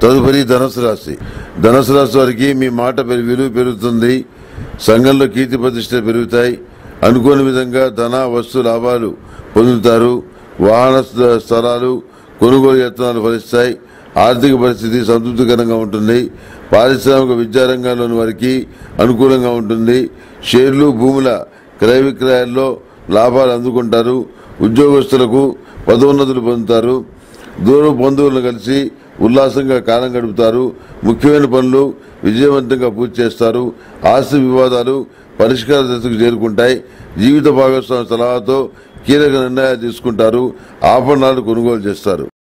తదుపరి ధనుసు రాశి ధనుసు రాశి వారికి మీ మాట పెరి- విలువ పెరుగుతుంది సంఘంలో కీర్తి ప్రతిష్ట పెరుగుతాయి అనుకోని విధంగా ధన వస్తు లాభాలు పొందుతారు వాహన స్థ- స్థలాలు కొనుగోలు యత్నాలు ఫలిస్తాయి ఆర్థిక పరిస్థితి సంతృప్తికరంగా ఉంటుంది పారిశ్రామిక విద్యారంగంలోని వారికి అనుకూలంగా ఉంటుంది షేర్లు భూముల క్రయ విక్రయాల్లో లాభాలు అందుకుంటారు ఉద్యోగస్తులకు పదోన్నతులు పొందుతారు దూర బంధువులను కలిసి ఉల్లాసంగా కాలం గడుపుతారు ముఖ్యమైన పనులు విజయవంతంగా పూర్తి చేస్తారు ఆస్తి వివాదాలు పరిష్కార దశకు చేరుకుంటాయి జీవిత భాగస్వామి సలహాతో కీలక నిర్ణయాలు తీసుకుంటారు ఆభరణాలు కొనుగోలు చేస్తారు